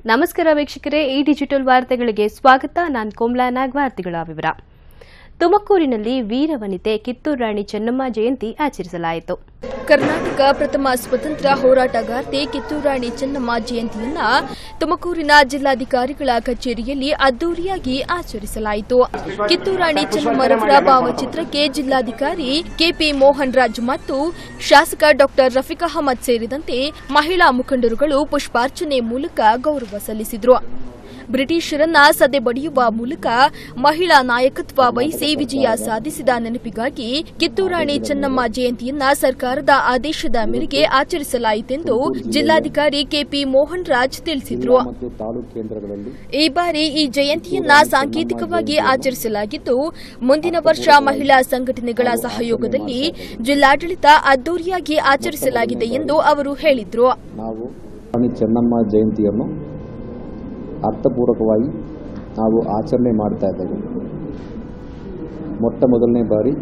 ನಮಸ್ಕಾರ ವೀಕ್ಷಕರೇ ಈ ಡಿಜಿಟಲ್ ವಾರ್ತೆಗಳಿಗೆ ಸ್ವಾಗತ ನಾನು ಕೋಮ್ಲಾ ನಾಗ್ ವಾರ್ತೆಗಳ ವಿವರ ತುಮಕೂರಿನಲ್ಲಿ ವೀರವನಿತೆ ಕಿತ್ತೂರು ರಾಣಿ ಚೆನ್ನಮ್ಮ ಜಯಂತಿ ಆಚರಿಸಲಾಯಿತು ಕರ್ನಾಟಕ ಪ್ರಥಮ ಸ್ವತಂತ್ರ ಹೋರಾಟಗಾರ್ತಿ ಕಿತ್ತೂರಾಣಿ ಚೆನ್ನಮ್ಮ ಜಯಂತಿಯನ್ನ ತುಮಕೂರಿನ ಜಿಲ್ಲಾಧಿಕಾರಿಗಳ ಕಚೇರಿಯಲ್ಲಿ ಅದ್ದೂರಿಯಾಗಿ ಆಚರಿಸಲಾಯಿತು ಕಿತ್ತೂರಾಣಿ ಚೆನ್ನಮ್ಮರವರ ಭಾವಚಿತ್ರಕ್ಕೆ ಜಿಲ್ಲಾಧಿಕಾರಿ ಕೆಪಿ ಮೋಹನ್ ರಾಜ್ ಮತ್ತು ಶಾಸಕ ಡಾಕ್ಟರ್ ರಫೀಕ್ ಅಹಮದ್ ಸೇರಿದಂತೆ ಮಹಿಳಾ ಮುಖಂಡರುಗಳು ಪುಷ್ಪಾರ್ಚನೆ ಮೂಲಕ ಗೌರವ ಸಲ್ಲಿಸಿದರು ಬ್ರಿಟಿಷರನ್ನ ಸದೆ ಬಡಿಯುವ ಮೂಲಕ ಮಹಿಳಾ ನಾಯಕತ್ವ ವಹಿಸಿ ವಿಜಯ ಸಾಧಿಸಿದ ನೆನಪಿಗಾಗಿ ಕಿತ್ತೂರಾಣಿ ಚೆನ್ನಮ್ಮ ಜಯಂತಿಯನ್ನ ಸರ್ಕಾರದ ಆದೇಶದ ಮೇರೆಗೆ ಆಚರಿಸಲಾಯಿತೆಂದು ಜಿಲ್ಲಾಧಿಕಾರಿ ಕೆಪಿ ಮೋಹನ್ ರಾಜ್ ತಿಳಿಸಿದರು ಮತ್ತು ತಾಲೂಕು ಕೇಂದ್ರಗಳಲ್ಲಿ ಈ ಬಾರಿ ಈ ಜಯಂತಿಯನ್ನ ಸಾಂಕೇತಿಕವಾಗಿ ಆಚರಿಸಲಾಗಿದ್ದು ಮುಂದಿನ ವರ್ಷ ಮಹಿಳಾ ಸಂಘಟನೆಗಳ ಸಹಯೋಗದಲ್ಲಿ ಜಿಲ್ಲಾಡಳಿತ ಅದ್ದೂರಿಯಾಗಿ ಆಚರಿಸಲಾಗಿದೆ ಎಂದು ಅವರು ಹೇಳಿದರು ನಾವು ರಾಣಿ ಚೆನ್ನಮ್ಮ ಜಯಂತಿಯನ್ನು ಅರ್ಥಪೂರ್ವಕವಾಗಿ ನಾವು ಆಚರಣೆ ಮಾಡ್ತಾ ಇದ್ದೇವೆ ಮೊಟ್ಟ ಮೊದಲನೇ ಬಾರಿ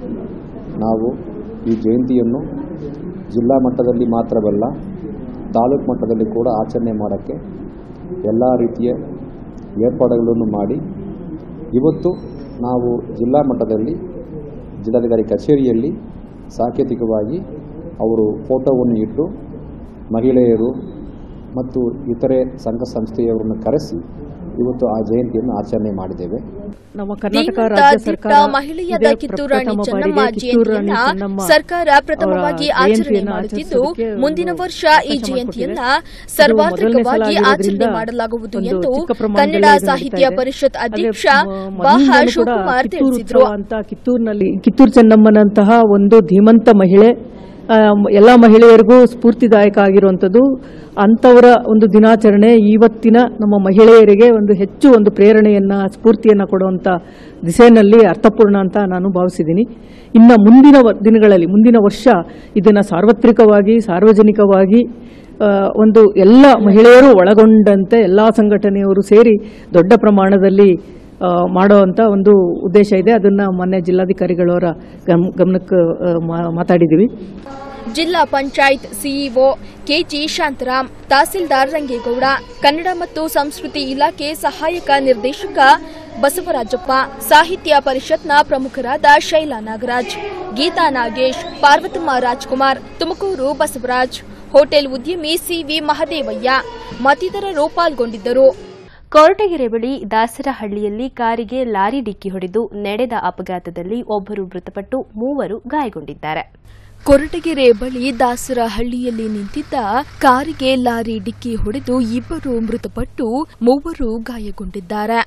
ನಾವು ಈ ಜಯಂತಿಯನ್ನು ಜಿಲ್ಲಾ ಮಟ್ಟದಲ್ಲಿ ಮಾತ್ರವಲ್ಲ ತಾಲೂಕು ಮಟ್ಟದಲ್ಲಿ ಕೂಡ ಆಚರಣೆ ಮಾಡೋಕ್ಕೆ ಎಲ್ಲ ರೀತಿಯ ಏರ್ಪಾಡುಗಳನ್ನು ಮಾಡಿ ಇವತ್ತು ನಾವು ಜಿಲ್ಲಾ ಮಟ್ಟದಲ್ಲಿ ಜಿಲ್ಲಾಧಿಕಾರಿ ಕಚೇರಿಯಲ್ಲಿ ಸಾಂಕೇತಿಕವಾಗಿ ಅವರು ಫೋಟೋವನ್ನು ಇಟ್ಟು ಮಹಿಳೆಯರು ಮತ್ತು ಇತರೆ ಸಂಘ ಸಂಸ್ಥೆಯವರನ್ನು ಕರೆಸಿ ಇವತ್ತು ಆ ಜಯಂತಿಯನ್ನು ಆಚರಣೆ ಮಾಡಿದ್ದೇವೆ ನಮ್ಮ ಕರ್ನಾಟಕ ಧೀಮಂತ ರಾಜ್ಯ ದಿಟ್ಟ ಸರ್ಕಾರ ಮಹಿಳೆಯಾದ ಇದೇ ಕಿತ್ತೂರಾಣಿ ಪ್ರಪ್ರಥಮ ಚೆನ್ನಮ್ಮ ಬಾರಿಗೆ ಕಿತ್ತೂರು ರಾಣಿ ಜಯಂತಿಯನ್ನ ಚೆನ್ನಮ್ಮ ಸರ್ಕಾರ ಪ್ರಥಮವಾಗಿ ಅವರ ಆಚರಣೆ ಜಯಂತಿಯನ್ನ ಮಾಡುತ್ತಿದ್ದು ಆಚರಿಸೋದಕ್ಕೆ ಒಂದು ಮುಂದಿನ ವರ್ಷ ಈ ಅವಕಾಶ ಜಯಂತಿಯನ್ನ ಮಾಡಿಕೊಟ್ಟಿದೆ. ಸರ್ವಾತ್ಮಕವಾಗಿ ಇದು ಮೊದಲನೇ ಸಲ ಆಚರಣೆ ಆಗಿರೋದ್ರಿಂದ ಮಾಡಲಾಗುವುದು ಒಂದು ಎಂದು ಚಿಕ್ಕ ಪ್ರಮಾಣದಲ್ಲಿ ಕನ್ನಡ ಇದು ಸಾಹಿತ್ಯ ನಡೀತಾ ಇದೆ. ಪರಿಷತ್ ಹಾಗೆ ಅಧ್ಯಕ್ಷ ಮ- ಬಾಹ ಮೊದಲಿಂದಲೂ ಕೂಡ ಶಿವಕುಮಾರ್ ಕಿತ್ತೂರು ತಿಳಿಸಿದ್ರು ಉತ್ಸವ ಅಂತ ಕಿತ್ತೂರಿನಲ್ಲಿ ಕಿತ್ತೂರು ಚೆನ್ನಮ್ಮನಂತಹ ಒಂದು ಧೀಮಂತ ಮಹಿಳೆ ಆ, ಎಲ್ಲ ಮಹಿಳೆಯರಿಗೂ ಸ್ಫೂರ್ತಿದಾಯಕ ಆಗಿರುವಂಥದ್ದು ಅಂಥವರ ಒಂದು ದಿನಾಚರಣೆ ಇವತ್ತಿನ ನಮ್ಮ ಮಹಿಳೆಯರಿಗೆ ಒಂದು ಹೆಚ್ಚು ಒಂದು ಪ್ರೇರಣೆಯನ್ನ ಸ್ಫೂರ್ತಿಯನ್ನ ಕೊಡುವಂತ ದಿಸೆಯಲ್ಲಿ ಅರ್ಥಪೂರ್ಣ ಅಂತ ನಾನು ಭಾವಿಸಿದ್ದೀನಿ ಇನ್ನು ಮುಂದಿನ ವ- ದಿನಗಳಲ್ಲಿ ಮುಂದಿನ ವರ್ಷ ಇದನ್ನು ಸಾರ್ವತ್ರಿಕವಾಗಿ ಸಾರ್ವಜನಿಕವಾಗಿ ಆ, ಒಂದು ಎಲ್ಲ ಮಹಿಳೆಯರು ಒಳಗೊಂಡಂತೆ ಎಲ್ಲ ಸಂಘಟನೆಯವರು ಸೇರಿ ದೊಡ್ಡ ಪ್ರಮಾಣದಲ್ಲಿ ಆ, ಮಾಡುವಂಥ ಒಂದು ಉದ್ದೇಶ ಇದೆ ಅದನ್ನು ಮೊನ್ನೆ ಜಿಲ್ಲಾಧಿಕಾರಿಗಳವರ ಗಮ್ ಗಮನಕ್ಕೆ ಆ, ಮಾ- ಮಾತಾಡಿದ್ದೀವಿ ಜಿಲ್ಲಾ ಪಂಚಾಯತ್ ಸಿಇಒ ಕೆಜಿ ಶಾಂತರಾಮ್ ತಹಸೀಲ್ದಾರ್ ರಂಗೇಗೌಡ ಕನ್ನಡ ಮತ್ತು ಸಂಸ್ಕೃತಿ ಇಲಾಖೆ ಸಹಾಯಕ ನಿರ್ದೇಶಕ ಬಸವರಾಜಪ್ಪ ಸಾಹಿತ್ಯ ಪರಿಷತ್ನ ಪ್ರಮುಖರಾದ ಶೈಲಾ ನಾಗರಾಜ್ ಗೀತಾ ನಾಗೇಶ್ ಪಾರ್ವತಮ್ಮ ರಾಜ್ಕುಮಾರ್ ತುಮಕೂರು ಬಸವರಾಜ್ ಹೋಟೆಲ್ ಉದ್ಯಮಿ ಸಿವಿ ಮಹದೇವಯ್ಯ ಮತ್ತಿತರರು ಪಾಲ್ಗೊಂಡಿದ್ದರು ಕೊರಟಗೆರೆ ಬಳಿ ದಾಸರಹಳ್ಳಿಯಲ್ಲಿ ಕಾರಿಗೆ ಲಾರಿ ಡಿಕ್ಕಿ ಹೊಡೆದು ನಡೆದ ಅಪಘಾತದಲ್ಲಿ ಒಬ್ಬರು ಮೃತಪಟ್ಟು ಮೂವರು ಗಾಯಗೊಂಡಿದ್ದಾರೆ ಕೊರಟಗೆರೆ ಬಳಿ ದಾಸರಹಳ್ಳಿಯಲ್ಲಿ ನಿಂತಿದ್ದ ಕಾರಿಗೆ ಲಾರಿ ಡಿಕ್ಕಿ ಹೊಡೆದು ಇಬ್ಬರು ಮೃತಪಟ್ಟು ಮೂವರು ಗಾಯಗೊಂಡಿದ್ದಾರೆ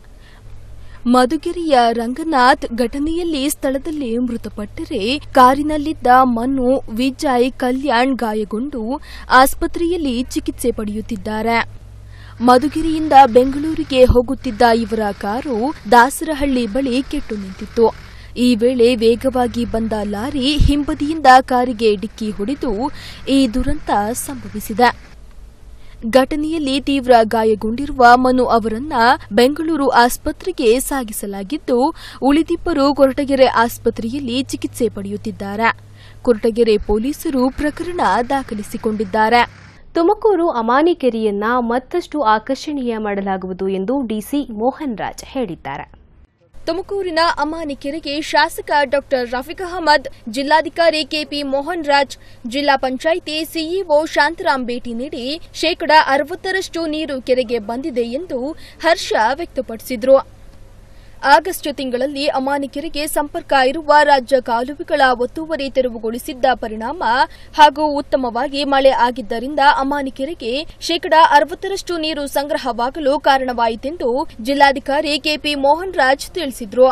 ಮಧುಗಿರಿಯ ರಂಗನಾಥ್ ಘಟನೆಯಲ್ಲಿ ಸ್ಥಳದಲ್ಲಿ ಮೃತಪಟ್ಟರೆ ಕಾರಿನಲ್ಲಿದ್ದ ಮನು ವಿಜಯ್ ಕಲ್ಯಾಣ್ ಗಾಯಗೊಂಡು ಆಸ್ಪತ್ರೆಯಲ್ಲಿ ಚಿಕಿತ್ಸೆ ಪಡೆಯುತ್ತಿದ್ದಾರೆ ಮಧುಗಿರಿಯಿಂದ ಬೆಂಗಳೂರಿಗೆ ಹೋಗುತ್ತಿದ್ದ ಇವರ ಕಾರು ದಾಸರಹಳ್ಳಿ ಬಳಿ ಕೆಟ್ಟು ನಿಂತಿತ್ತು ಈ ವೇಳೆ ವೇಗವಾಗಿ ಬಂದ ಲಾರಿ ಹಿಂಬದಿಯಿಂದ ಕಾರಿಗೆ ಡಿಕ್ಕಿ ಹೊಡೆದು ಈ ದುರಂತ ಸಂಭವಿಸಿದೆ ಘಟನೆಯಲ್ಲಿ ತೀವ್ರ ಗಾಯಗೊಂಡಿರುವ ಮನು ಅವರನ್ನ ಬೆಂಗಳೂರು ಆಸ್ಪತ್ರೆಗೆ ಸಾಗಿಸಲಾಗಿದ್ದು ಉಳಿದಿಬ್ಬರು ಕೊರಟಗೆರೆ ಆಸ್ಪತ್ರೆಯಲ್ಲಿ ಚಿಕಿತ್ಸೆ ಪಡೆಯುತ್ತಿದ್ದಾರೆ ಕೊರಟಗೆರೆ ಪೊಲೀಸರು ಪ್ರಕರಣ ದಾಖಲಿಸಿಕೊಂಡಿದ್ದಾರೆ ತುಮಕೂರು ಅಮಾನಿಕೆರೆಯನ್ನ ಮತ್ತಷ್ಟು ಆಕರ್ಷಣೀಯ ಮಾಡಲಾಗುವುದು ಎಂದು ಡಿಸಿ ಮೋಹನ್ ರಾಜ್ ಹೇಳಿದ್ದಾರೆ ತುಮಕೂರಿನ ಅಮಾನಿಕೆರೆಗೆ ಶಾಸಕ ಡಾಕ್ಟರ್ ರಫೀಕ್ ಅಹಮದ್ ಜಿಲ್ಲಾಧಿಕಾರಿ ಕೆಪಿ ಮೋಹನ್ ರಾಜ್ ಜಿಲ್ಲಾ ಪಂಚಾಯಿತಿ ಸಿಇಒ ಶಾಂತರಾಮ್ ಭೇಟಿ ನೀಡಿ ಶೇಕಡಾ ಅರವತ್ತರಷ್ಟು ನೀರು ಕೆರೆಗೆ ಬಂದಿದೆ ಎಂದು ಹರ್ಷ ವ್ಯಕ್ತಪಡಿಸಿದರು ಆಗಸ್ಟ್ ತಿಂಗಳಲ್ಲಿ ಅಮಾನಿಕೆರೆಗೆ ಸಂಪರ್ಕ ಇರುವ ರಾಜ್ಯ ಕಾಲುವೆಗಳ ಒತ್ತುವರಿ ತೆರವುಗೊಳಿಸಿದ್ದ ಪರಿಣಾಮ ಹಾಗೂ ಉತ್ತಮವಾಗಿ ಮಳೆ ಆಗಿದ್ದರಿಂದ ಅಮಾನಿಕೆರೆಗೆ ಶೇಕಡಾ ಅರವತ್ತರಷ್ಟು ನೀರು ಸಂಗ್ರಹವಾಗಲು ಕಾರಣವಾಯಿತೆಂದು ಜಿಲ್ಲಾಧಿಕಾರಿ ಕೆಪಿ ಮೋಹನ್ ರಾಜ್ ತಿಳಿಸಿದರು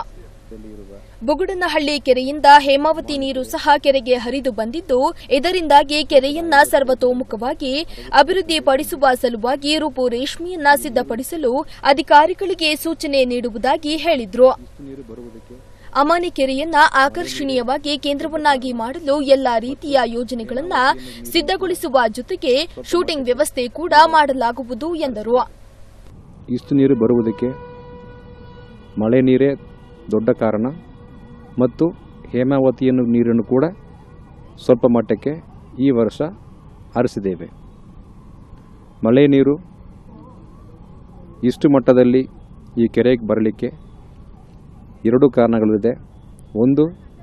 ಬುಗುಡನಹಳ್ಳಿ ಕೆರೆಯಿಂದ ಹೇಮಾವತಿ ನೀರು ಸಹ ಕೆರೆಗೆ ಹರಿದು ಬಂದಿದ್ದು ಇದರಿಂದಾಗಿ ಕೆರೆಯನ್ನ ಸರ್ವತೋಮುಖವಾಗಿ ಅಭಿವೃದ್ಧಿಪಡಿಸುವ ಸಲುವಾಗಿ ರೂಪುರೇಷ್ಮೆಯನ್ನ ಸಿದ್ಧಪಡಿಸಲು ಅಧಿಕಾರಿಗಳಿಗೆ ಸೂಚನೆ ನೀಡುವುದಾಗಿ ಹೇಳಿದ್ರು ಅಮಾನಿ ಕೆರೆಯನ್ನ ಆಕರ್ಷಣೀಯವಾಗಿ ಕೇಂದ್ರವನ್ನಾಗಿ ಮಾಡಲು ಎಲ್ಲಾ ರೀತಿಯ ಯೋಜನೆಗಳನ್ನ ಸಿದ್ಧಗೊಳಿಸುವ ಜೊತೆಗೆ ಶೂಟಿಂಗ್ ವ್ಯವಸ್ಥೆ ಕೂಡ ಮಾಡಲಾಗುವುದು ಎಂದರು ಇಷ್ಟು ನೀರು ಬರುವುದಕ್ಕೆ ಮಳೆ ನೀರೇ ದೊಡ್ಡ ಕಾರಣ ಮತ್ತು ಹೇಮಾವತಿಯನ್ನು ನೀರನ್ನು ಕೂಡ ಸ್ವಲ್ಪ ಮಟ್ಟಕ್ಕೆ ಈ ವರ್ಷ ಹರಿಸಿದ್ದೇವೆ ಮಳೆ ನೀರು ಇಷ್ಟು ಮಟ್ಟದಲ್ಲಿ ಈ ಕೆರೆಗೆ ಬರಲಿಕ್ಕೆ ಎರಡು ಕಾರಣಗಳಿದೆ ಒಂದು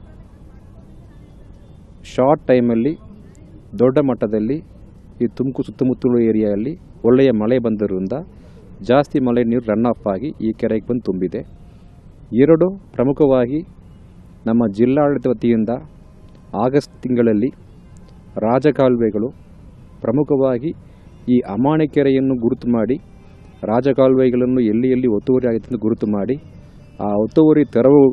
ಶಾರ್ಟ್ ಟೈಮಲ್ಲಿ ದೊಡ್ಡ ಮಟ್ಟದಲ್ಲಿ ಈ ತುಮಕೂರು ಸುತ್ತಮುತ್ತಲು ಏರಿಯಾದಲ್ಲಿ ಒಳ್ಳೆಯ ಮಳೆ ಬಂದಿರೋದ್ರಿಂದ ಜಾಸ್ತಿ ಮಳೆ ನೀರು ರನ್ ಆಫ್ ಆಗಿ ಈ ಕೆರೆಗೆ ಬಂದು ತುಂಬಿದೆ ಎರಡು ಪ್ರಮುಖವಾಗಿ ನಮ್ಮ ಜಿಲ್ಲಾಡಳಿತ ವತಿಯಿಂದ ಆಗಸ್ಟ್ ತಿಂಗಳಲ್ಲಿ ರಾಜಕಾಲುವೆಗಳು ಪ್ರಮುಖವಾಗಿ ಈ ಅಮಾಣಿ ಕೆರೆಯನ್ನು ಗುರುತು ಮಾಡಿ ರಾಜಕಾಲುವೆಗಳನ್ನು ಎಲ್ಲಿ ಎಲ್ಲಿ ಒತ್ತುವರಿ ಆಗಿದೆ ಎಂದು ಗುರುತು ಮಾಡಿ ಆ ಒತ್ತುವರಿ ತೆರವು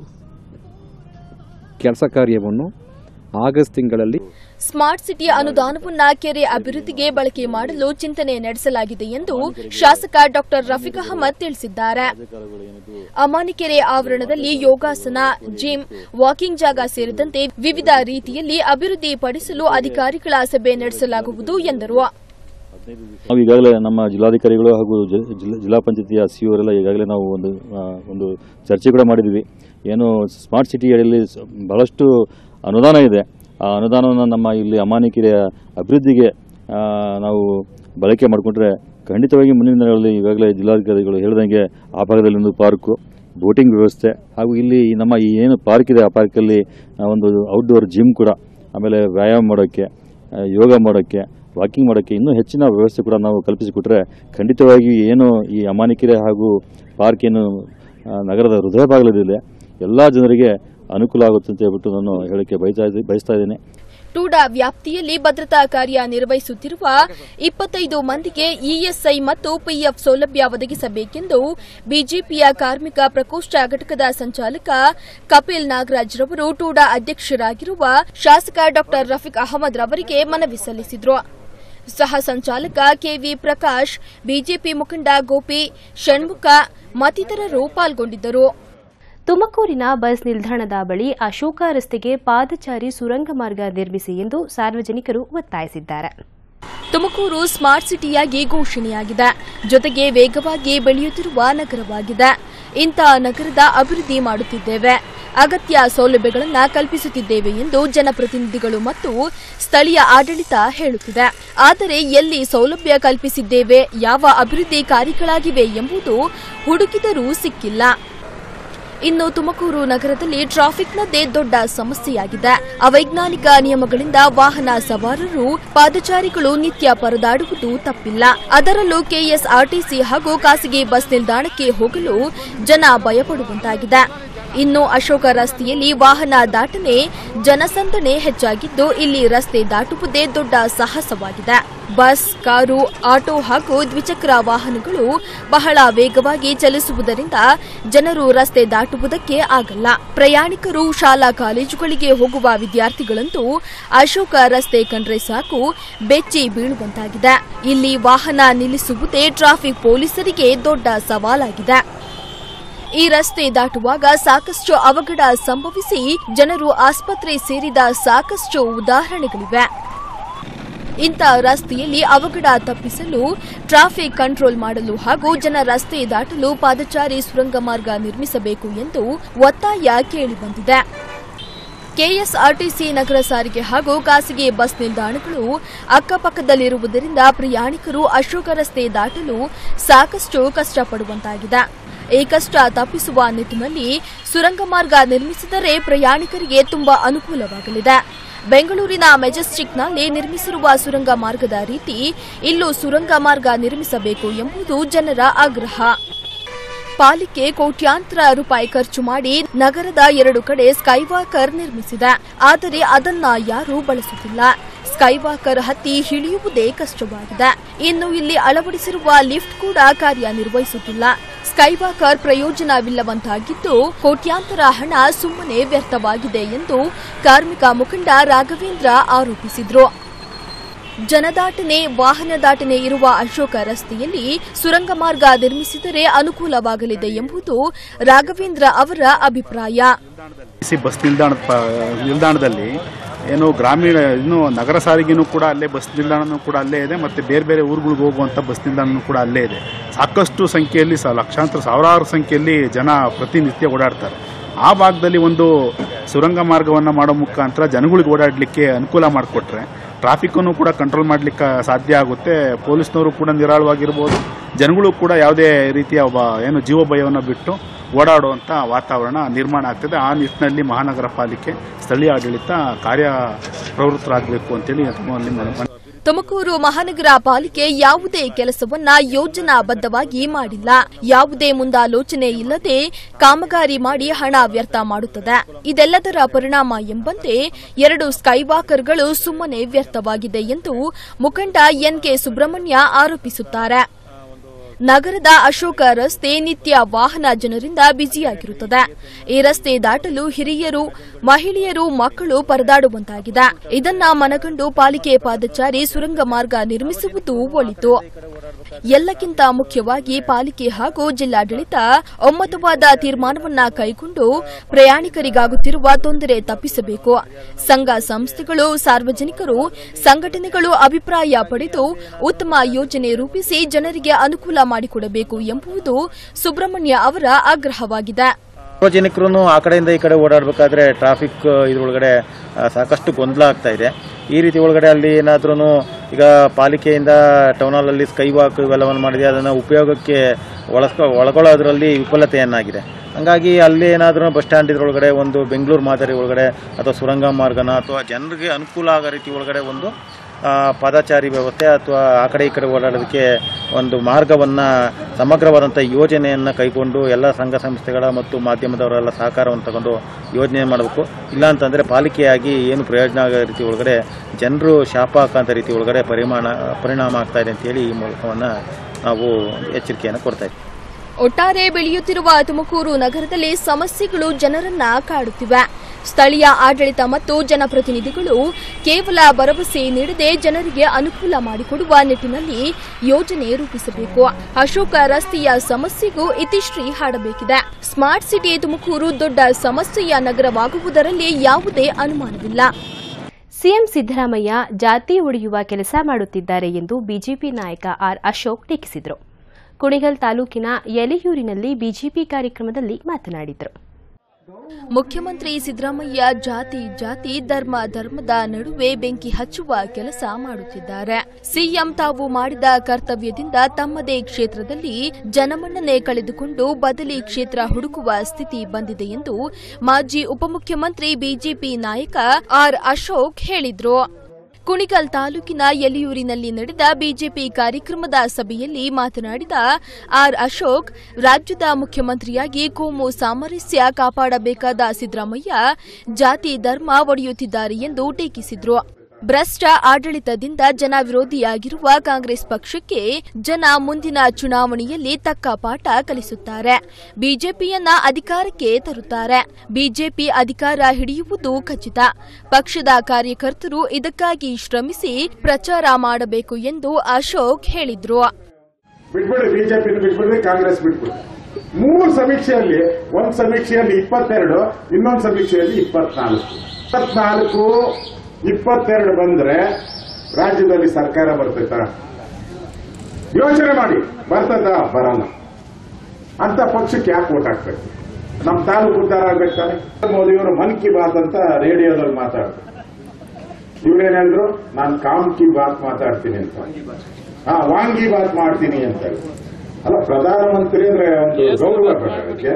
ಕೆಲಸ ಕಾರ್ಯವನ್ನು ಆಗಸ್ಟ್ ತಿಂಗಳಲ್ಲಿ ಸ್ಮಾರ್ಟ್ ಸಿಟಿ ಅನುದಾನವನ್ನ ಕೆರೆ ಅಭಿವೃದ್ಧಿಗೆ ಬಳಕೆ ಮಾಡಲು ಚಿಂತನೆ ನಡೆಸಲಾಗಿದೆ ಎಂದು ಶಾಸಕ ಡಾಕ್ಟರ್ ರಫೀಕ್ ಅಹಮದ್ ತಿಳಿಸಿದ್ದಾರೆ ಅಮಾನಿಕೆರೆ ಆವರಣದಲ್ಲಿ ಯೋಗಾಸನ ಜಿಮ್ ವಾಕಿಂಗ್ ಜಾಗ ಸೇರಿದಂತೆ ವಿವಿಧ ರೀತಿಯಲ್ಲಿ ಅಭಿವೃದ್ಧಿ ಪಡಿಸಲು ಅಧಿಕಾರಿಗಳ ಸಭೆ ನಡೆಸಲಾಗುವುದು ಎಂದರು ನಾವು ಈಗಾಗಲೇ ನಮ್ಮ ಜಿಲ್ಲಾಧಿಕಾರಿಗಳು ಹಾಗೂ ಜಿ- ಜಿಲ್ಲಾ ಜಿಲ್ಲಾ ಪಂಚಾಯತಿಯ ಸಿ ಅವರೆಲ್ಲ ಈಗಾಗಲೇ ನಾವು ಒಂದು ಆ, ಒಂದು ಚರ್ಚೆ ಕೂಡ ಮಾಡಿದ್ವಿ ಏನು ಸ್ಮಾರ್ಟ್ ಸಿಟಿ ಅಡಿಯಲ್ಲಿ ಸ- ಬಹಳಷ್ಟು ಅನುದಾನ ಇದೆ ಆ ಅನುದಾನವನ್ನು ನಮ್ಮ ಇಲ್ಲಿ ಅಮಾನಿಕೆರೆಯ ಅಭಿವೃದ್ಧಿಗೆ ಆ, ನಾವು ಬಳಕೆ ಮಾಡಿಕೊಂಡ್ರೆ ಖಂಡಿತವಾಗಿ ಮುಂದಿನ ದಿನಗಳಲ್ಲಿ ಈಗಾಗಲೇ ಜಿಲ್ಲಾಧಿಕಾರಿಗಳು ಹೇಳಿದಂಗೆ ಆ ಭಾಗದಲ್ಲಿ ಒಂದು ಪಾರ್ಕು ಬೋಟಿಂಗ್ ವ್ಯವಸ್ಥೆ ಹಾಗೂ ಇಲ್ಲಿ ನಮ್ಮ ಈ ಏನು ಪಾರ್ಕ್ ಇದೆ ಆ ಪಾರ್ಕಲ್ಲಿ ಆ, ಒಂದು ಔಟ್ಡೋರ್ ಜಿಮ್ ಕೂಡ ಆಮೇಲೆ ವ್ಯಾಯಾಮ ಮಾಡೋಕ್ಕೆ ಆ, ಯೋಗ ಮಾಡೋಕ್ಕೆ ವಾಕಿಂಗ್ ಮಾಡೋಕ್ಕೆ ಇನ್ನೂ ಹೆಚ್ಚಿನ ವ್ಯವಸ್ಥೆ ಕೂಡ ನಾವು ಕಲ್ಪಿಸಿಕೊಟ್ರೆ ಖಂಡಿತವಾಗಿ ಏನು ಈ ಅಮಾನಿಕೆರೆ ಹಾಗೂ ಪಾರ್ಕ್ ಏನು ಆ, ನಗರದ ಹೃದಯ ಭಾಗದಲ್ಲಿದೆ ಎಲ್ಲ ಜನರಿಗೆ ಅನುಕೂಲ ಆಗುತ್ತೆ ಅಂತ ಹೇಳ್ಬಿಟ್ಟು ನಾನು ಹೇಳಕ್ಕೆ ಬಯಸ್ತಾ ಇದ್ದೆ- ಬಯಸ್ತಾ ಇದ್ದೇನೆ ಟೂಡಾ ವ್ಯಾಪ್ತಿಯಲ್ಲಿ ಭದ್ರತಾ ಕಾರ್ಯ ನಿರ್ವಹಿಸುತ್ತಿರುವ ಇಪ್ಪತ್ತೈದು ಮಂದಿಗೆ ಇಎಸ್ಐ ಮತ್ತು ಪಿಎಫ್ ಸೌಲಭ್ಯ ಒದಗಿಸಬೇಕೆಂದು ಬಿಜೆಪಿಯ ಕಾರ್ಮಿಕ ಪ್ರಕೋಷ್ಠ ಘಟಕದ ಸಂಚಾಲಕ ಕಪಿಲ್ ನಾಗರಾಜ್ ರವರು ಟೂಡಾ ಅಧ್ಯಕ್ಷರಾಗಿರುವ ಶಾಸಕ ಡಾ ರಫೀಕ್ ಅಹಮದ್ ರವರಿಗೆ ಮನವಿ ಸಲ್ಲಿಸಿದರು ಸಹ ಸಂಚಾಲಕ ಕೆವಿ ಪ್ರಕಾಶ್ ಬಿಜೆಪಿ ಮುಖಂಡ ಗೋಪಿ ಷಣ್ಮುಖ ಮತ್ತಿತರರು ಪಾಲ್ಗೊಂಡಿದ್ದರು ತುಮಕೂರಿನ ಬಸ್ ನಿಲ್ದಾಣದ ಬಳಿ ಅಶೋಕ ರಸ್ತೆಗೆ ಪಾದಚಾರಿ ಸುರಂಗ ಮಾರ್ಗ ನಿರ್ಮಿಸಿ ಎಂದು ಸಾರ್ವಜನಿಕರು ಒತ್ತಾಯಿಸಿದ್ದಾರೆ ತುಮಕೂರು ಸ್ಮಾರ್ಟ್ ಸಿಟಿಯಾಗಿ ಘೋಷಣೆಯಾಗಿದೆ ಜೊತೆಗೆ ವೇಗವಾಗಿ ಬೆಳೆಯುತ್ತಿರುವ ನಗರವಾಗಿದೆ ಇಂಥ ನಗರದ ಅಭಿವೃದ್ಧಿ ಮಾಡುತ್ತಿದ್ದೇವೆ ಅಗತ್ಯ ಸೌಲಭ್ಯಗಳನ್ನು ಕಲ್ಪಿಸುತ್ತಿದ್ದೇವೆ ಎಂದು ಜನಪ್ರತಿನಿಧಿಗಳು ಮತ್ತು ಸ್ಥಳೀಯ ಆಡಳಿತ ಹೇಳುತ್ತಿದೆ ಆದರೆ ಎಲ್ಲಿ ಸೌಲಭ್ಯ ಕಲ್ಪಿಸಿದ್ದೇವೆ ಯಾವ ಅಭಿವೃದ್ಧಿ ಕಾರ್ಯಗಳಾಗಿವೆ ಎಂಬುದು ಹುಡುಕಿದರೂ ಸಿಕ್ಕಿಲ್ಲ ಇನ್ನು ತುಮಕೂರು ನಗರದಲ್ಲಿ ಟ್ರಾಫಿಕ್ನದ್ದೇ ದೊಡ್ಡ ಸಮಸ್ಯೆಯಾಗಿದೆ ಅವೈಜ್ಞಾನಿಕ ನಿಯಮಗಳಿಂದ ವಾಹನ ಸವಾರರು ಪಾದಚಾರಿಗಳು ನಿತ್ಯ ಪರದಾಡುವುದು ತಪ್ಪಿಲ್ಲ ಅದರಲ್ಲೂ ಕೆಎಸ್ಆರ್ಟಿಸಿ ಹಾಗೂ ಖಾಸಗಿ ಬಸ್ ನಿಲ್ದಾಣಕ್ಕೆ ಹೋಗಲು ಜನ ಭಯಪಡುವಂತಾಗಿದೆ ಇನ್ನು ಅಶೋಕ ರಸ್ತೆಯಲ್ಲಿ ವಾಹನ ದಾಟನೆ ಜನಸಂದಣಿ ಹೆಚ್ಚಾಗಿದ್ದು ಇಲ್ಲಿ ರಸ್ತೆ ದಾಟುವುದೇ ದೊಡ್ಡ ಸಾಹಸವಾಗಿದೆ ಬಸ್ ಕಾರು ಆಟೋ ಹಾಗೂ ದ್ವಿಚಕ್ರ ವಾಹನಗಳು ಬಹಳ ವೇಗವಾಗಿ ಚಲಿಸುವುದರಿಂದ ಜನರು ರಸ್ತೆ ದಾಟುವುದಕ್ಕೆ ಆಗಲ್ಲ ಪ್ರಯಾಣಿಕರು ಶಾಲಾ ಕಾಲೇಜುಗಳಿಗೆ ಹೋಗುವ ವಿದ್ಯಾರ್ಥಿಗಳಂತೂ ಅಶೋಕ ರಸ್ತೆ ಕಂಡ್ರೆ ಸಾಕು ಬೆಚ್ಚಿ ಬೀಳುವಂತಾಗಿದೆ ಇಲ್ಲಿ ವಾಹನ ನಿಲ್ಲಿಸುವುದೇ ಟ್ರಾಫಿಕ್ ಪೊಲೀಸರಿಗೆ ದೊಡ್ಡ ಸವಾಲಾಗಿದೆ ಈ ರಸ್ತೆ ದಾಟುವಾಗ ಸಾಕಷ್ಟು ಅವಘಡ ಸಂಭವಿಸಿ ಜನರು ಆಸ್ಪತ್ರೆ ಸೇರಿದ ಸಾಕಷ್ಟು ಉದಾಹರಣೆಗಳಿವೆ ಇಂಥ ರಸ್ತೆಯಲ್ಲಿ ಅವಘಡ ತಪ್ಪಿಸಲು ಟ್ರಾಫಿಕ್ ಕಂಟ್ರೋಲ್ ಮಾಡಲು ಹಾಗೂ ಜನ ರಸ್ತೆ ದಾಟಲು ಪಾದಚಾರಿ ಸುರಂಗ ಮಾರ್ಗ ನಿರ್ಮಿಸಬೇಕು ಎಂದು ಒತ್ತಾಯ ಕೇಳಿಬಂದಿದೆ ಕೆಎಸ್ಆರ್ಟಿಸಿ ನಗರ ಸಾರಿಗೆ ಹಾಗೂ ಖಾಸಗಿ ಬಸ್ ನಿಲ್ದಾಣಗಳು ಅಕ್ಕಪಕ್ಕದಲ್ಲಿರುವುದರಿಂದ ಪ್ರಯಾಣಿಕರು ಅಶೋಕ ರಸ್ತೆ ದಾಟಲು ಸಾಕಷ್ಟು ಕಷ್ಟಪಡುವಂತಾಗಿದೆ ಈ ಕಷ್ಟ ತಪ್ಪಿಸುವ ನಿಟ್ಟಿನಲ್ಲಿ ಸುರಂಗ ಮಾರ್ಗ ನಿರ್ಮಿಸಿದರೆ ಪ್ರಯಾಣಿಕರಿಗೆ ತುಂಬಾ ಅನುಕೂಲವಾಗಲಿದೆ ಬೆಂಗಳೂರಿನ ಮೆಜೆಸ್ಟಿಕ್ನಲ್ಲಿ ನಿರ್ಮಿಸಿರುವ ಸುರಂಗ ಮಾರ್ಗದ ರೀತಿ ಇಲ್ಲೂ ಸುರಂಗ ಮಾರ್ಗ ನಿರ್ಮಿಸಬೇಕು ಎಂಬುದು ಜನರ ಆಗ್ರಹ ಪಾಲಿಕೆ ಕೋಟ್ಯಾಂತರ ರೂಪಾಯಿ ಖರ್ಚು ಮಾಡಿ ನಗರದ ಎರಡು ಕಡೆ ಸ್ಕೈವಾಕರ್ ನಿರ್ಮಿಸಿದೆ ಆದರೆ ಅದನ್ನ ಯಾರೂ ಬಳಸುತ್ತಿಲ್ಲ ಸ್ಕೈವಾಕರ್ ಹತ್ತಿ ಇಳಿಯುವುದೇ ಕಷ್ಟವಾಗಿದೆ ಇನ್ನು ಇಲ್ಲಿ ಅಳವಡಿಸಿರುವ ಲಿಫ್ಟ್ ಕೂಡ ಕಾರ್ಯನಿರ್ವಹಿಸುತ್ತಿಲ್ಲ ಸ್ಕೈವಾಕರ್ ಪ್ರಯೋಜನವಿಲ್ಲವಂತಾಗಿದ್ದು ಕೋಟ್ಯಾಂತರ ಹಣ ಸುಮ್ಮನೆ ವ್ಯರ್ಥವಾಗಿದೆ ಎಂದು ಕಾರ್ಮಿಕ ಮುಖಂಡ ರಾಘವೇಂದ್ರ ಆರೋಪಿಸಿದರು ಜನದಾಟನೆ ವಾಹನ ದಾಟನೆ ಇರುವ ಅಶೋಕ ರಸ್ತೆಯಲ್ಲಿ ಸುರಂಗ ಮಾರ್ಗ ನಿರ್ಮಿಸಿದರೆ ಅನುಕೂಲವಾಗಲಿದೆ ಎಂಬುದು ರಾಘವೇಂದ್ರ ಅವರ ಅಭಿಪ್ರಾಯ ಸಿ ಬಸ್ ನಿಲ್ದಾಣ ಪ- ನಿಲ್ದಾಣದಲ್ಲಿ ಏನು ಗ್ರಾಮೀಣ ಇನ್ನು ನಗರ ಸಾರಿಗೆನೂ ಕೂಡ ಅಲ್ಲೇ ಬಸ್ ನಿಲ್ದಾಣನೂ ಕೂಡ ಅಲ್ಲೇ ಇದೆ ಮತ್ತು ಬೇರೆ ಬೇರೆ ಊರುಗಳಿಗೆ ಹೋಗುವಂಥ ಬಸ್ ನಿಲ್ದಾಣನೂ ಕೂಡ ಅಲ್ಲೇ ಇದೆ ಸಾಕಷ್ಟು ಸಂಖ್ಯೆಯಲ್ಲಿ ಸ ಲಕ್ಷಾಂತರ ಸಾವಿರಾರು ಸಂಖ್ಯೆಯಲ್ಲಿ ಜನ ಪ್ರತಿನಿತ್ಯ ಓಡಾಡ್ತಾರೆ ಆ ಭಾಗದಲ್ಲಿ ಒಂದು ಸುರಂಗ ಮಾರ್ಗವನ್ನು ಮಾಡೋ ಮುಖಾಂತರ ಜನಗಳಿಗೆ ಓಡಾಡಲಿಕ್ಕೆ ಅನುಕೂಲ ಮಾಡಿಕೊಟ್ರೆ ಟ್ರಾಫಿಕ್ಕನ್ನು ಕೂಡ ಕಂಟ್ರೋಲ್ ಮಾಡಲಿಕ್ಕೆ ಸಾಧ್ಯ ಆಗುತ್ತೆ ಪೊಲೀಸ್ನವರು ಕೂಡ ನಿರಾಳವಾಗಿರ್ಬೋದು ಜನಗಳು ಕೂಡ ಯಾವುದೇ ರೀತಿಯ ಒಬ್ಬ ಏನು ಜೀವ ಭಯವನ್ನು ಬಿಟ್ಟು ಓಡಾಡುವಂಥ ವಾತಾವರಣ ನಿರ್ಮಾಣ ಆಗ್ತದೆ ಆ ನಿಟ್ಟಿನಲ್ಲಿ ಮಹಾನಗರ ಪಾಲಿಕೆ ಸ್ಥಳೀಯ ಆಡಳಿತ ಕಾರ್ಯ ಪ್ರವೃತ್ತರಾಗಬೇಕು ಅಂತೇಳಿ ತಮ್ಮಲ್ಲಿ ಮನ- ತುಮಕೂರು ಮಹಾನಗರ ಪಾಲಿಕೆ ಯಾವುದೇ ಕೆಲಸವನ್ನ ಯೋಜನಾಬದ್ಧವಾಗಿ ಮಾಡಿಲ್ಲ ಯಾವುದೇ ಮುಂದಾಲೋಚನೆ ಇಲ್ಲದೆ ಕಾಮಗಾರಿ ಮಾಡಿ ಹಣ ವ್ಯರ್ಥ ಮಾಡುತ್ತದೆ ಇದೆಲ್ಲದರ ಪರಿಣಾಮ ಎಂಬಂತೆ ಎರಡು ಸ್ಕೈವಾಕರ್ಗಳು ಸುಮ್ಮನೆ ವ್ಯರ್ಥವಾಗಿದೆ ಎಂದು ಮುಖಂಡ ಎನ್ಕೆ ಸುಬ್ರಹ್ಮಣ್ಯ ಆರೋಪಿಸುತ್ತಾರೆ ನಗರದ ಅಶೋಕ ರಸ್ತೆ ನಿತ್ಯ ವಾಹನ ಜನರಿಂದ ಬ್ಯುಸಿಯಾಗಿರುತ್ತದೆ ಈ ರಸ್ತೆ ದಾಟಲು ಹಿರಿಯರು ಮಹಿಳೆಯರು ಮಕ್ಕಳು ಪರದಾಡುವಂತಾಗಿದೆ ಇದನ್ನ ಮನಗಂಡು ಪಾಲಿಕೆ ಪಾದಚಾರಿ ಸುರಂಗ ಮಾರ್ಗ ನಿರ್ಮಿಸುವುದು ಒಳಿತು ಎಲ್ಲಕ್ಕಿಂತ ಮುಖ್ಯವಾಗಿ ಪಾಲಿಕೆ ಹಾಗೂ ಜಿಲ್ಲಾಡಳಿತ ಒಮ್ಮತವಾದ ತೀರ್ಮಾನವನ್ನ ಕೈಗೊಂಡು ಪ್ರಯಾಣಿಕರಿಗಾಗುತ್ತಿರುವ ತೊಂದರೆ ತಪ್ಪಿಸಬೇಕು ಸಂಘ ಸಂಸ್ಥೆಗಳು ಸಾರ್ವಜನಿಕರು ಸಂಘಟನೆಗಳು ಅಭಿಪ್ರಾಯ ಪಡೆದು ಉತ್ತಮ ಯೋಜನೆ ರೂಪಿಸಿ ಜನರಿಗೆ ಅನುಕೂಲ ಮಾಡಿಕೊಡಬೇಕು ಎಂಬುದು ಸುಬ್ರಹ್ಮಣ್ಯ ಅವರ ಆಗ್ರಹವಾಗಿದೆ ಸಾರ್ವಜನಿಕರು ಆ ಕಡೆಯಿಂದ ಈ ಕಡೆ ಓಡಾಡಬೇಕಾದ್ರೆ ಟ್ರಾಫಿಕ್ ಇದ್ರೊಳಗಡೆ ಆ, ಸಾಕಷ್ಟು ಗೊಂದಲ ಆಗ್ತಾ ಇದೆ ಈ ರೀತಿ ಒಳಗಡೆ ಅಲ್ಲಿ ಏನಾದ್ರೂ ಈಗ ಪಾಲಿಕೆಯಿಂದ ಟೌನ್ ಹಾಲಲ್ಲಿ ಸ್ಕೈ ವಾಕ್ ಇವೆಲ್ಲವನ್ನು ಮಾಡಿದೆ ಅದನ್ನು ಉಪಯೋಗಕ್ಕೆ ಒಳಸ್ಕೊ ಒಳಗೊಳ್ಳೋದ್ರಲ್ಲಿ ವಿಫಲತೆಯನ್ನಾಗಿದೆ ಹಂಗಾಗಿ ಅಲ್ಲಿ ಏನಾದ್ರೂ ಬಸ್ ಸ್ಟ್ಯಾಂಡ್ ಇದ್ರೊಳಗಡೆ ಒಂದು ಬೆಂಗಳೂರು ಮಾದರಿ ಒಳಗಡೆ ಅಥವಾ ಸುರಂಗ ಮಾರ್ಗನ ಅಥವಾ ಜನರಿಗೆ ಅನುಕೂಲ ಆಗೋ ರೀತಿ ಒಳಗಡೆ ಒಂದು ಆ, ಪಾದಚಾರಿ ವ್ಯವಸ್ಥೆ ಅಥವಾ ಆ ಕಡೆ ಈ ಕಡೆ ಓಡಾಡೋದಕ್ಕೆ ಒಂದು ಮಾರ್ಗವನ್ನು ಸಮಗ್ರವಾದಂಥ ಯೋಜನೆಯನ್ನು ಕೈಗೊಂಡು ಎಲ್ಲ ಸಂಘ ಸಂಸ್ಥೆಗಳ ಮತ್ತು ಮಾಧ್ಯಮದವರೆಲ್ಲ ಸಹಕಾರವನ್ನು ತಗೊಂಡು ಯೋಜನೆ ಮಾಡಬೇಕು ಇಲ್ಲ ಅಂತಂದರೆ ಪಾಲಿಕೆಯಾಗಿ ಏನು ಪ್ರಯೋಜನ ಆಗೋ ರೀತಿ ಒಳಗಡೆ ಜನರು ಶಾಪ ಹಾಕೋಂಥ ರೀತಿ ಒಳಗಡೆ ಪರಿಮಾಣ ಪರಿಣಾಮ ಆಗ್ತಾ ಇದೆ ಅಂತೇಳಿ ಈ ಮೂಲಕವನ್ನು ನಾವು ಎಚ್ಚರಿಕೆಯನ್ನು ಕೊಡ್ತಾ ಇದ್ದೀವಿ ಒಟ್ಟಾರೆ ಬೆಳೆಯುತ್ತಿರುವ ತುಮಕೂರು ನಗರದಲ್ಲಿ ಸಮಸ್ಯೆಗಳು ಜನರನ್ನ ಕಾಡುತ್ತಿವೆ ಸ್ಥಳೀಯ ಆಡಳಿತ ಮತ್ತು ಜನಪ್ರತಿನಿಧಿಗಳು ಕೇವಲ ಭರವಸೆ ನೀಡದೆ ಜನರಿಗೆ ಅನುಕೂಲ ಮಾಡಿಕೊಡುವ ನಿಟ್ಟಿನಲ್ಲಿ ಯೋಜನೆ ರೂಪಿಸಬೇಕು ಅಶೋಕ ರಸ್ತೆಯ ಸಮಸ್ಯೆಗೂ ಇತಿಶ್ರೀ ಹಾಡಬೇಕಿದೆ ಸ್ಮಾರ್ಟ್ ಸಿಟಿ ತುಮಕೂರು ದೊಡ್ಡ ಸಮಸ್ಯೆಯ ನಗರವಾಗುವುದರಲ್ಲಿ ಯಾವುದೇ ಅನುಮಾನವಿಲ್ಲ ಸಿಎಂ ಸಿದ್ದರಾಮಯ್ಯ ಜಾತಿ ಒಡೆಯುವ ಕೆಲಸ ಮಾಡುತ್ತಿದ್ದಾರೆ ಎಂದು ಬಿಜೆಪಿ ನಾಯಕ ಆರ್ ಅಶೋಕ್ ಟೀಕಿಸಿದರು ಕುಣಿಗಲ್ ತಾಲೂಕಿನ ಯಲಿಯೂರಿನಲ್ಲಿ ಬಿಜೆಪಿ ಕಾರ್ಯಕ್ರಮದಲ್ಲಿ ಮಾತನಾಡಿದರು ಮುಖ್ಯಮಂತ್ರಿ ಸಿದ್ದರಾಮಯ್ಯ ಜಾತಿ ಜಾತಿ ಧರ್ಮ ಧರ್ಮದ ನಡುವೆ ಬೆಂಕಿ ಹಚ್ಚುವ ಕೆಲಸ ಮಾಡುತ್ತಿದ್ದಾರೆ ಸಿಎಂ ತಾವು ಮಾಡಿದ ಕರ್ತವ್ಯದಿಂದ ತಮ್ಮದೇ ಕ್ಷೇತ್ರದಲ್ಲಿ ಜನಮನ್ನಣೆ ಕಳೆದುಕೊಂಡು ಬದಲಿ ಕ್ಷೇತ್ರ ಹುಡುಕುವ ಸ್ಥಿತಿ ಬಂದಿದೆ ಎಂದು ಮಾಜಿ ಉಪಮುಖ್ಯಮಂತ್ರಿ ಬಿಜೆಪಿ ನಾಯಕ ಆರ್ ಅಶೋಕ್ ಹೇಳಿದ್ರು ಕುಣಿಗಲ್ ತಾಲೂಕಿನ ಯಲಿಯೂರಿನಲ್ಲಿ ನಡೆದ ಬಿಜೆಪಿ ಕಾರ್ಯಕ್ರಮದ ಸಭೆಯಲ್ಲಿ ಮಾತನಾಡಿದ ಆರ್ ಅಶೋಕ್ ರಾಜ್ಯದ ಮುಖ್ಯಮಂತ್ರಿಯಾಗಿ ಕೋಮು ಸಾಮರಸ್ಯ ಕಾಪಾಡಬೇಕಾದ ಸಿದ್ದರಾಮಯ್ಯ ಜಾತಿ ಧರ್ಮ ಒಡೆಯುತ್ತಿದ್ದಾರೆ ಎಂದು ಟೀಕಿಸಿದ್ರು ಭ್ರಷ್ಟ ಆಡಳಿತದಿಂದ ಜನ ವಿರೋಧಿಯಾಗಿರುವ ಕಾಂಗ್ರೆಸ್ ಪಕ್ಷಕ್ಕೆ ಜನ ಮುಂದಿನ ಚುನಾವಣೆಯಲ್ಲಿ ತಕ್ಕ ಪಾಠ ಕಲಿಸುತ್ತಾರೆ ಬಿಜೆಪಿಯನ್ನ ಅಧಿಕಾರಕ್ಕೆ ತರುತ್ತಾರೆ ಬಿಜೆಪಿ ಅಧಿಕಾರ ಹಿಡಿಯುವುದು ಖಚಿತ ಪಕ್ಷದ ಕಾರ್ಯಕರ್ತರು ಇದಕ್ಕಾಗಿ ಶ್ರಮಿಸಿ ಪ್ರಚಾರ ಮಾಡಬೇಕು ಎಂದು ಅಶೋಕ್ ಹೇಳಿದ್ರು ಬಿಟ್ಬಿಡಿ ಬಿಜೆಪಿ ಬಿಟ್ಬಿಡ್ರಿ ಕಾಂಗ್ರೆಸ್ ಬಿಟ್ಬಿಡಿ ಮೂರು ಸಮೀಕ್ಷೆಯಲ್ಲಿ ಒಂದ್ ಸಮೀಕ್ಷೆಯಲ್ಲಿ ಇಪ್ಪತ್ತೆರಡು ಇನ್ನೊಂದು ಸಮೀಕ್ಷೆಯಲ್ಲಿ ಇಪ್ಪತ್ನಾಲ್ಕು ಇಪ್ಪತ್ನಾಲ್ಕು ಇಪ್ಪತ್ತೆರಡು ಬಂದ್ರೆ ರಾಜ್ಯದಲ್ಲಿ ಸರ್ಕಾರ ಬರ್ತೈತ ಯೋಚನೆ ಮಾಡಿ ಬರ್ತದ ಬರಲ್ಲ ಅಂತ ಪಕ್ಷಕ್ಕೆ ಯಾಕೆ ಓಟ್ ಹಾಕ್ಬೇಕು ನಮ್ಮ ತಾಲೂಕು ಉದ್ಧಾರ ಆಗ್ಬೇಕು ತಾನೆ ಮೋದಿಯವರು ಮನ್ ಕಿ ಬಾತ್ ಅಂತ ರೇಡಿಯೋದಲ್ಲಿ ಮಾತಾಡ್ತಾರೆ ಇವ್ರೇನ್ ಹೇಳಿದ್ರು ನಾನು ಕಾಮ್ ಕಿ ಬಾತ್ ಮಾತಾಡ್ತೀನಿ ಅಂತ ಹಾ ವಾಂಗಿ ಬಾತ್ ಮಾಡ್ತೀನಿ ಅಂತ ಹೇಳಿ ಅಲ್ಲ ಪ್ರಧಾನಮಂತ್ರಿ ಅಂದ್ರೆ ಒಂದು ಗೌರವ ಬೇಡ ಅದಕ್ಕೆ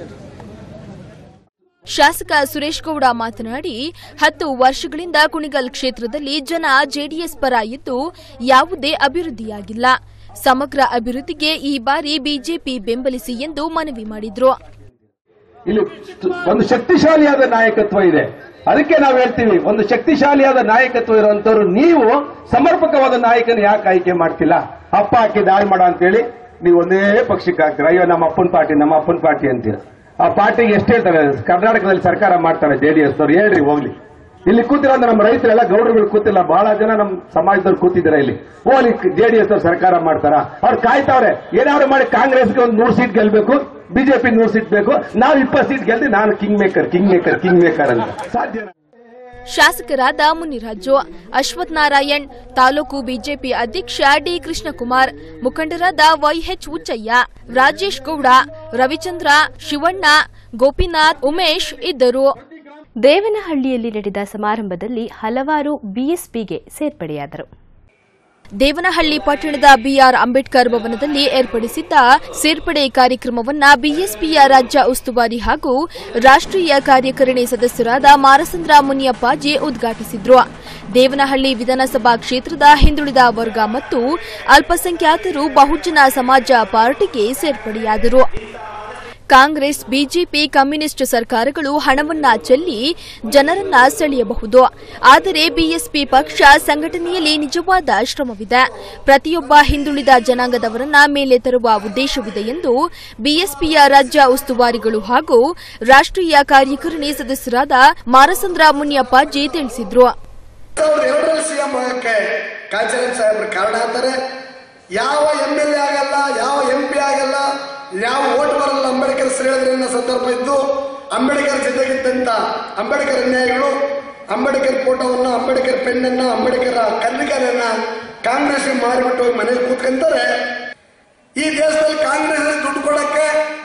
ಶಾಸಕ ಸುರೇಶ್ ಗೌಡ ಮಾತನಾಡಿ ಹತ್ತು ವರ್ಷಗಳಿಂದ ಕುಣಿಗಲ್ ಕ್ಷೇತ್ರದಲ್ಲಿ ಜನ ಜೆಡಿಎಸ್ ಪರ ಇದ್ದು ಯಾವುದೇ ಅಭಿವೃದ್ಧಿಯಾಗಿಲ್ಲ ಸಮಗ್ರ ಅಭಿವೃದ್ಧಿಗೆ ಈ ಬಾರಿ ಬಿಜೆಪಿ ಬೆಂಬಲಿಸಿ ಎಂದು ಮನವಿ ಮಾಡಿದ್ರು ಇಲ್ಲಿ ಒಂದು ಶಕ್ತಿಶಾಲಿಯಾದ ನಾಯಕತ್ವ ಇದೆ ಅದಕ್ಕೆ ನಾವು ಹೇಳ್ತೀವಿ ಒಂದು ಶಕ್ತಿಶಾಲಿಯಾದ ನಾಯಕತ್ವ ಇರುವಂತವ್ರು ನೀವು ಸಮರ್ಪಕವಾದ ನಾಯಕನ ಯಾಕೆ ಆಯ್ಕೆ ಮಾಡ್ತಿಲ್ಲ ಅಪ್ಪ ಹಾಕಿ ದಾಳಿ ಮಾಡ ಅಂತೇಳಿ ನೀವು ಒಂದೇ ಪಕ್ಷಕ್ಕೆ ಹಾಕ್ತೀರ ಅಯ್ಯೋ ನಮ್ಮ ಅಪ್ಪನ ಪಾರ್ಟಿ ನಮ್ಮ ಅಪ್ಪನ ಪಾರ್ಟಿ ಅಂತೀರ ಆ ಪಾರ್ಟಿಗೆ ಎಷ್ಟು ಹೇಳ್ತಾರೆ ಕರ್ನಾಟಕದಲ್ಲಿ ಸರ್ಕಾರ ಮಾಡ್ತಾರೆ ಜೆಡಿಎಸ್ ದವ್ರು ಹೇಳ್ರಿ ಹೋಗ್ಲಿ ಇಲ್ಲಿ ಕೂತಿರೋ ನಮ್ಮ ರೈತರೆಲ್ಲ ಗೌಡರುಗಳು ಕೂತಿಲ್ಲ ಬಹಳ ಜನ ನಮ್ಮ ಸಮಾಜದವ್ರು ಕೂತಿದ್ದಾರೆ ಇಲ್ಲಿ ಹೋಗ್ಲಿ ಜೆಡಿಎಸ್ ಅವ್ರು ಸರ್ಕಾರ ಮಾಡ್ತಾರ ಅವ್ರು ಕಾಯ್ತಾವ್ರೆ ಏನಾದ್ರು ಮಾಡಿ ಕಾಂಗ್ರೆಸ್ಗೆ ಒಂದು ನೂರು ಸೀಟ್ ಗೆಲ್ಬೇಕು ಬಿಜೆಪಿ ನೂರು ಸೀಟ್ ಬೇಕು ನಾವು ಇಪ್ಪತ್ತು ಸೀಟ್ ಗೆಲ್ದಿ ನಾನು king maker king maker king maker ಅಂತ ಸಾಧ್ಯ ಶಾಸಕರಾದ ಮುನಿರಾಜು ಅಶ್ವಥ್ ನಾರಾಯಣ್ ತಾಲೂಕು ಬಿಜೆಪಿ ಅಧ್ಯಕ್ಷ ಡಿ ಕೃಷ್ಣಕುಮಾರ್ ಮುಖಂಡರಾದ ವೈಎಚ್ ಉಚ್ಚಯ್ಯ ರಾಜೇಶ್ ಗೌಡ ರವಿಚಂದ್ರ ಶಿವಣ್ಣ ಗೋಪಿನಾಥ್ ಉಮೇಶ್ ಇದ್ದರು ದೇವನಹಳ್ಳಿಯಲ್ಲಿ ನಡೆದ ಸಮಾರಂಭದಲ್ಲಿ ಹಲವಾರು ಬಿಎಸ್ಪಿಗೆ ಸೇರ್ಪಡೆಯಾದರು ದೇವನಹಳ್ಳಿ ಪಟ್ಟಣದ ಬಿಆರ್ ಅಂಬೇಡ್ಕರ್ ಭವನದಲ್ಲಿ ಏರ್ಪಡಿಸಿದ್ದ ಸೇರ್ಪಡೆ ಕಾರ್ಯಕ್ರಮವನ್ನ ಬಿಎಸ್ಪಿಯ ರಾಜ್ಯ ಉಸ್ತುವಾರಿ ಹಾಗೂ ರಾಷ್ಟ್ರೀಯ ಕಾರ್ಯಕಾರಿಣಿ ಸದಸ್ಯರಾದ ಮಾರಸಂದ್ರ ಮುನಿಯಪ್ಪಾಜಿ ಉದ್ಘಾಟಿಸಿದ್ರು ದೇವನಹಳ್ಳಿ ವಿಧಾನಸಭಾ ಕ್ಷೇತ್ರದ ಹಿಂದುಳಿದ ವರ್ಗ ಮತ್ತು ಅಲ್ಪಸಂಖ್ಯಾತರು ಬಹುಜನ ಸಮಾಜ ಪಾರ್ಟಿಗೆ ಸೇರ್ಪಡೆಯಾದರು ಕಾಂಗ್ರೆಸ್ ಬಿಜೆಪಿ ಕಮ್ಯುನಿಸ್ಟ್ ಸರ್ಕಾರಗಳು ಹಣವನ್ನ ಚೆಲ್ಲಿ ಜನರನ್ನ ಸೆಳೆಯಬಹುದು ಆದರೆ ಬಿಎಸ್ಪಿ ಪಕ್ಷ ಸಂಘಟನೆಯಲ್ಲಿ ನಿಜವಾದ ಶ್ರಮವಿದೆ ಪ್ರತಿಯೊಬ್ಬ ಹಿಂದುಳಿದ ಜನಾಂಗದವರನ್ನ ಮೇಲೆ ತರುವ ಉದ್ದೇಶವಿದೆ ಎಂದು ಬಿಎಸ್ಪಿಯ ರಾಜ್ಯ ಉಸ್ತುವಾರಿಗಳು ಹಾಗೂ ರಾಷ್ಟ್ರೀಯ ಕಾರ್ಯಕಾರಿಣಿ ಸದಸ್ಯರಾದ ಮಾರಸಂದ್ರ ಮುನಿಯಪ್ಪಾಜಿ ತಿಳಿಸಿದ್ರು ಸಾವಿರದ ಎರಡರಲ್ಲಿ ಸಿಎಂ ಆಗಕ್ಕೆ ಕಾಂಚನ ಸಾಹೇಬ್ರು ಕಾರಣ ಅಂತಾರೆ ಯಾವ ಎಂ ಎಲ್ ಎ ಆಗಲ್ಲ ಯಾವ ಎಂ ಪಿ ಆಗಲ್ಲ ಯಾವ ಓಟ್ ಬರಲ್ಲ ಅಂಬೇಡ್ಕರ್ ಹೆಸರು ಹೇಳಿದ್ರೆ ಅನ್ನೋ ಸಂದರ್ಭ ಇದ್ದು ಅಂಬೇಡ್ಕರ್ ಜೊತೆಗಿದ್ದಂತ ಅಂಬೇಡ್ಕರ್ ಅನ್ಯಾಯಿಗಳು ಅಂಬೇಡ್ಕರ್ ಫೋಟೋವನ್ನು ಅಂಬೇಡ್ಕರ್ ಪೆನ್ನನ್ನ ಅಂಬೇಡ್ಕರ್ ಕಲ್ಲಿಗಲನ್ನ ಕಾಂಗ್ರೆಸ್ ಮಾರಿಬಿಟ್ಟು ಹೋಗಿ ಮನೇಲಿ ಕೂತ್ಕೊಂತಾರೆ ಈ ದೇಶದಲ್ಲಿ ಕಾಂಗ್ರೆಸ್ ದುಡ್ಡು ಕೊಡಕ್ಕೆ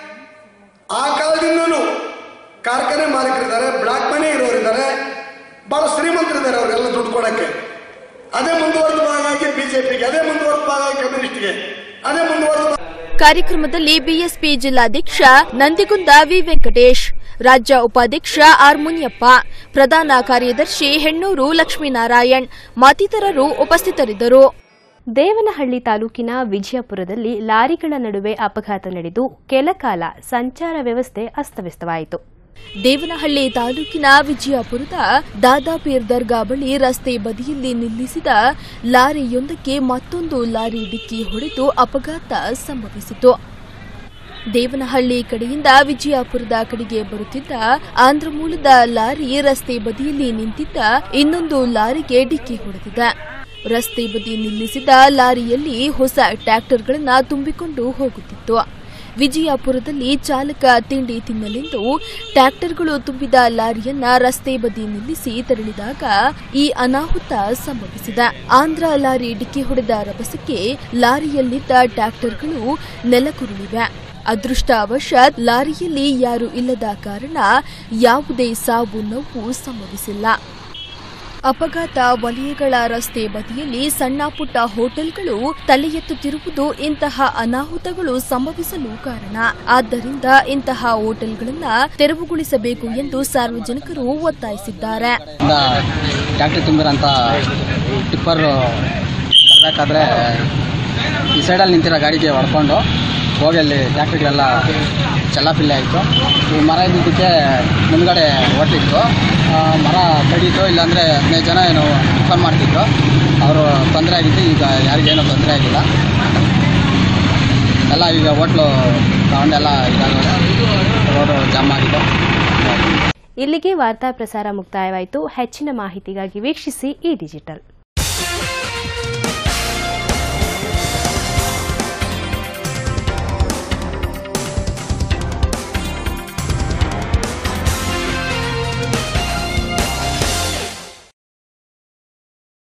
ಆ ಕಾಲದಿಂದನೂ ಕಾರ್ಖಾನೆ ಮಾಲೀಕರಿದ್ದಾರೆ ಬ್ಲಾಕ್ ಮನಿ ಇರೋರಿದ್ದಾರೆ ಬಹಳ ಶ್ರೀಮಂತರಿದ್ದಾರೆ ಅವರೆಲ್ಲ ದುಡ್ಡು ಕೊಡಕ್ಕೆ ಅದೇ ಮುಂದುವರೆದ ಭಾಗವಾಗಿ ಬಿಜೆಪಿಗೆ ಅದೇ ಮುಂದುವರೆದ ಭಾಗವಾಗಿ ಕಮ್ಯುನಿಸ್ಟ್ಗೆ ಅದೇ ಮುಂದುವರೆದ ಭಾಗ- ಕಾರ್ಯಕ್ರಮದಲ್ಲಿ ಬಿಎಸ್ಪಿ ಜಿಲ್ಲಾಧ್ಯಕ್ಷ ನಂದಿಗುಂದ ವಿ ವೆಂಕಟೇಶ್ ರಾಜ್ಯ ಉಪಾಧ್ಯಕ್ಷ ಆರ್ ಮುನಿಯಪ್ಪ ಪ್ರಧಾನ ಕಾರ್ಯದರ್ಶಿ ಹೆಣ್ಣೂರು ಲಕ್ಷ್ಮೀನಾರಾಯಣ್ ಮತ್ತಿತರರು ಉಪಸ್ಥಿತರಿದ್ದರು ದೇವನಹಳ್ಳಿ ತಾಲೂಕಿನ ವಿಜಯಪುರದಲ್ಲಿ ಲಾರಿಗಳ ನಡುವೆ ಅಪಘಾತ ನಡೆದು ಕೆಲಕಾಲ ಸಂಚಾರ ವ್ಯವಸ್ಥೆ ಅಸ್ತವ್ಯಸ್ತವಾಯಿತು ದೇವನಹಳ್ಳಿ ತಾಲೂಕಿನ ವಿಜಯಪುರದ ದಾದಾಪೀರ್ ದರ್ಗಾ ಬಳಿ ರಸ್ತೆ ಬದಿಯಲ್ಲಿ ನಿಲ್ಲಿಸಿದ ಲಾರಿಯೊಂದಕ್ಕೆ ಮತ್ತೊಂದು ಲಾರಿ ಡಿಕ್ಕಿ ಹೊಡೆದು ಅಪಘಾತ ಸಂಭವಿಸಿತು ದೇವನಹಳ್ಳಿ ಕಡೆಯಿಂದ ವಿಜಯಪುರದ ಕಡೆಗೆ ಬರುತ್ತಿದ್ದ ಆಂಧ್ರ ಮೂಲದ ಲಾರಿ ರಸ್ತೆ ಬದಿಯಲ್ಲಿ ನಿಂತಿದ್ದ ಇನ್ನೊಂದು ಲಾರಿಗೆ ಡಿಕ್ಕಿ ಹೊಡೆದಿದೆ ರಸ್ತೆ ಬದಿ ನಿಲ್ಲಿಸಿದ ಲಾರಿಯಲ್ಲಿ ಹೊಸ ಟ್ರ್ಯಾಕ್ಟರ್ಗಳನ್ನ ತುಂಬಿಕೊಂಡು ಹೋಗುತ್ತಿತ್ತು ವಿಜಯಪುರದಲ್ಲಿ ಚಾಲಕ ತಿಂಡಿ ತಿನ್ನಲೆಂದು ಟ್ರ್ಯಾಕ್ಟರ್ಗಳು ತುಂಬಿದ ಲಾರಿಯನ್ನ ರಸ್ತೆ ಬದಿ ನಿಲ್ಲಿಸಿ ತೆರಳಿದಾಗ ಈ ಅನಾಹುತ ಸಂಭವಿಸಿದೆ ಆಂಧ್ರ ಲಾರಿ ಡಿಕ್ಕಿ ಹೊಡೆದ ರಭಸಕ್ಕೆ ಲಾರಿಯಲ್ಲಿದ್ದ ಟ್ರ್ಯಾಕ್ಟರ್ಗಳು ನೆಲಕುರುಳಿವೆ ಅದೃಷ್ಟವಶಾತ್ ಲಾರಿಯಲ್ಲಿ ಯಾರೂ ಇಲ್ಲದ ಕಾರಣ ಯಾವುದೇ ಸಾವು ನೋವು ಸಂಭವಿಸಿಲ್ಲ ಅಪಘಾತ ವಲಯಗಳ ರಸ್ತೆ ಬದಿಯಲ್ಲಿ ಸಣ್ಣ ಪುಟ್ಟ ಹೋಟೆಲ್ಗಳು ತಲೆ ಎತ್ತುತ್ತಿರುವುದು ಇಂತಹ ಅನಾಹುತಗಳು ಸಂಭವಿಸಲು ಕಾರಣ ಆದ್ದರಿಂದ ಇಂತಹ ಹೋಟೆಲ್ಗಳನ್ನ ತೆರವುಗೊಳಿಸಬೇಕು ಎಂದು ಸಾರ್ವಜನಿಕರು ಒತ್ತಾಯಿಸಿದ್ದಾರೆ ಟ್ಯಾಕ್ಟ್ರಿ ತುಂಬಿರೋಂಥ ಟಿಪ್ಪರ್ ಬರಬೇಕಾದ್ರೆ ಈ ಸೈಡಲ್ಲಿ ನಿಂತಿರೋ ಗಾಡಿಗೆ ಹೊಡ್ಕೊಂಡು ಹೋಗಿ ಅಲ್ಲಿ ಟ್ಯಾಕ್ಟ್ರಿಗಳೆಲ್ಲ ಚೆಲ್ಲಾಪಿಲ್ಲೆ ಆಯಿತು ಈ ಮರ ಇದ್ದಿದ್ದಕ್ಕೆ ಮುಂದ್ಗಡೆ ಹೊಟ್ಟಿತ್ತು ಆ, ಮರ ಕಡೀತು ಇಲ್ಲಾಂದರೆ ಹದಿನೈದು ಜನ ಏನು ಟಿಫನ್ ಮಾಡ್ತಿದ್ರು ಅವರು ತೊಂದರೆ ಆಗಿತ್ತು ಈಗ ಯಾರಿಗೇನೂ ತೊಂದರೆ ಆಗಿಲ್ಲ ಎಲ್ಲ ಈಗ ಹೋಟ್ಲು ತಗೊಂಡೆಲ್ಲ ಇದಾಗಿದೆ ರೋಡು ಜಾಮ್ ಆಗಿದೆ ಇಲ್ಲಿಗೆ ವಾರ್ತಾ ಪ್ರಸಾರ ಮುಕ್ತಾಯವಾಯಿತು ಹೆಚ್ಚಿನ ಮಾಹಿತಿಗಾಗಿ ವೀಕ್ಷಿಸಿ ಈ ಡಿಜಿಟಲ್